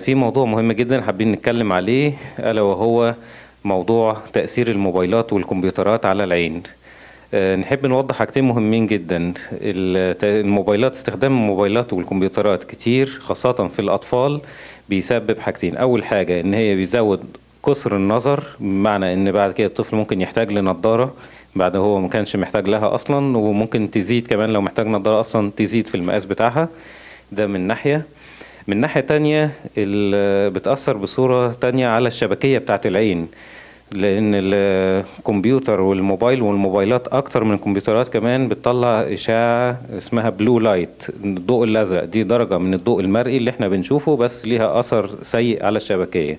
في موضوع مهم جدا حابين نتكلم عليه ألا وهو موضوع تأثير الموبايلات والكمبيوترات على العين آه، نحب نوضح حاجتين مهمين جدا الت- الموبايلات استخدام الموبايلات والكمبيوترات كتير خاصة في الأطفال بيسبب حاجتين أول حاجة إن هي بيزود قصر النظر بمعنى إن بعد كده الطفل ممكن يحتاج لنضارة بعد هو ما كانش محتاج لها أصلا وممكن تزيد كمان لو محتاج نضارة أصلا تزيد في المقاس بتاعها ده من ناحية من ناحية تانية ال- بتأثر بصورة تانية على الشبكية بتاعة العين لأن الكمبيوتر والموبايل والموبايلات أكتر من الكمبيوترات كمان بتطلع إشعاع اسمها بلو لايت الضوء الأزرق دي درجة من الضوء المرئي اللي احنا بنشوفه بس ليها أثر سيء على الشبكية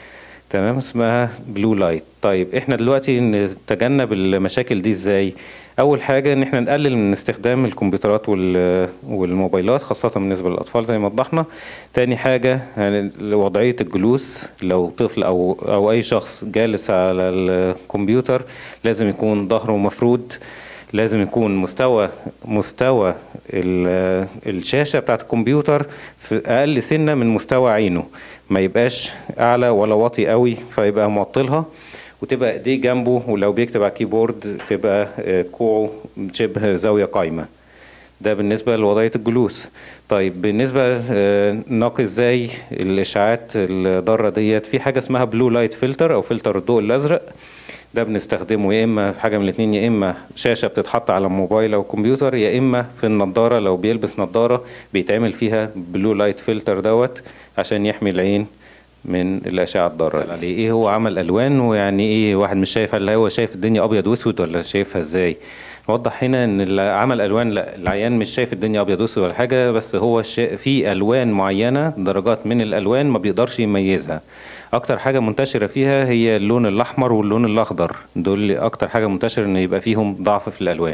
تمام اسمها بلو لايت طيب احنا دلوقتي نتجنب المشاكل دي ازاي اول حاجه ان احنا نقلل من استخدام الكمبيوترات وال- والموبايلات خاصه بالنسبه للاطفال زي ما وضحنا تاني حاجه يعني وضعيه الجلوس لو طفل او او اي شخص جالس على الكمبيوتر لازم يكون ظهره مفرود لازم يكون مستوى مستوى ال- الشاشة بتاعت الكمبيوتر في أقل سنة من مستوى عينه ما يبقاش أعلى ولا واطي قوي فيبقى معطلها وتبقى ايديه جنبه ولو بيكتب على الكيبورد تبقى آه، كوعه شبه زاوية قايمة ده بالنسبة لوضعية الجلوس طيب بالنسبة آه، نقي ازاي الإشعاعات الضارة ديت في حاجة اسمها بلو لايت فلتر أو فلتر الضوء الأزرق ده بنستخدمه يا اما في حاجه من الاثنين يا اما شاشه بتتحط على الموبايل او الكمبيوتر يا اما في النضاره لو بيلبس نضاره بيتعمل فيها بلو لايت فلتر دوت عشان يحمي العين من الاشعه الضاره عليه ايه هو عمل الوان ويعني ايه واحد مش شايف هل هو شايف الدنيا ابيض واسود ولا شايفها ازاي نوضح هنا ان ال- عمل الوان لا العيان مش شايف الدنيا ابيض واسود ولا حاجه بس هو شا- في الوان معينه درجات من الالوان ما بيقدرش يميزها اكتر حاجه منتشره فيها هي اللون الاحمر واللون الاخضر دول اللي اكتر حاجه منتشره ان يبقى فيهم ضعف في الالوان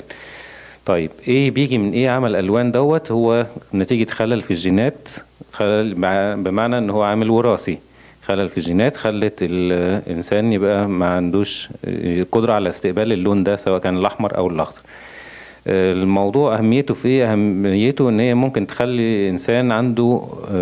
طيب ايه بيجي من ايه عمل الالوان دوت هو نتيجه خلل في الجينات خلل مع- بمعنى ان هو عامل وراثي خلل في الجينات خلت الانسان يبقى ما عندوش قدره على استقبال اللون ده سواء كان الاحمر او الاخضر الموضوع اهميته في ايه اهميته ان هي ممكن تخلي انسان عنده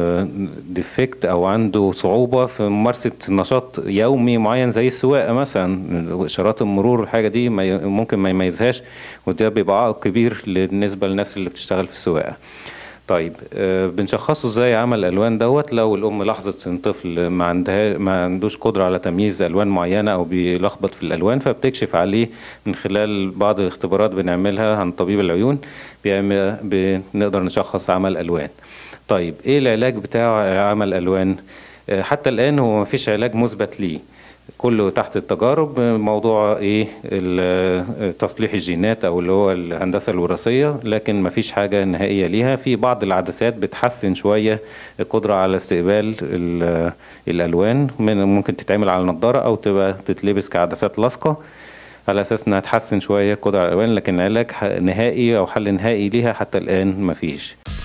ديفكت او عنده صعوبه في ممارسه نشاط يومي معين زي السواقه مثلا اشارات المرور الحاجه دي ما ي- ممكن ما يميزهاش وده بيبقى عائق كبير بالنسبه للناس اللي بتشتغل في السواقه طيب آه، بنشخصه ازاي عمل الالوان دوت لو الام لاحظت ان طفل ما عندها ما عندوش قدره على تمييز الوان معينه او بيلخبط في الالوان فبتكشف عليه من خلال بعض الاختبارات بنعملها عن طبيب العيون بيعمل بنقدر نشخص عمل الوان طيب ايه العلاج بتاع عمل الوان آه، حتى الان هو ما فيش علاج مثبت ليه كله تحت التجارب موضوع ايه ال- تصليح الجينات او اللي هو الهندسه الوراثيه لكن ما فيش حاجه نهائيه ليها في بعض العدسات بتحسن شويه القدره على استقبال ال- الالوان من ممكن تتعمل على نظاره او تبقى تتلبس كعدسات لاصقه على اساس انها تحسن شويه القدره على الالوان لكن علاج ح- نهائي او حل نهائي ليها حتى الان ما فيش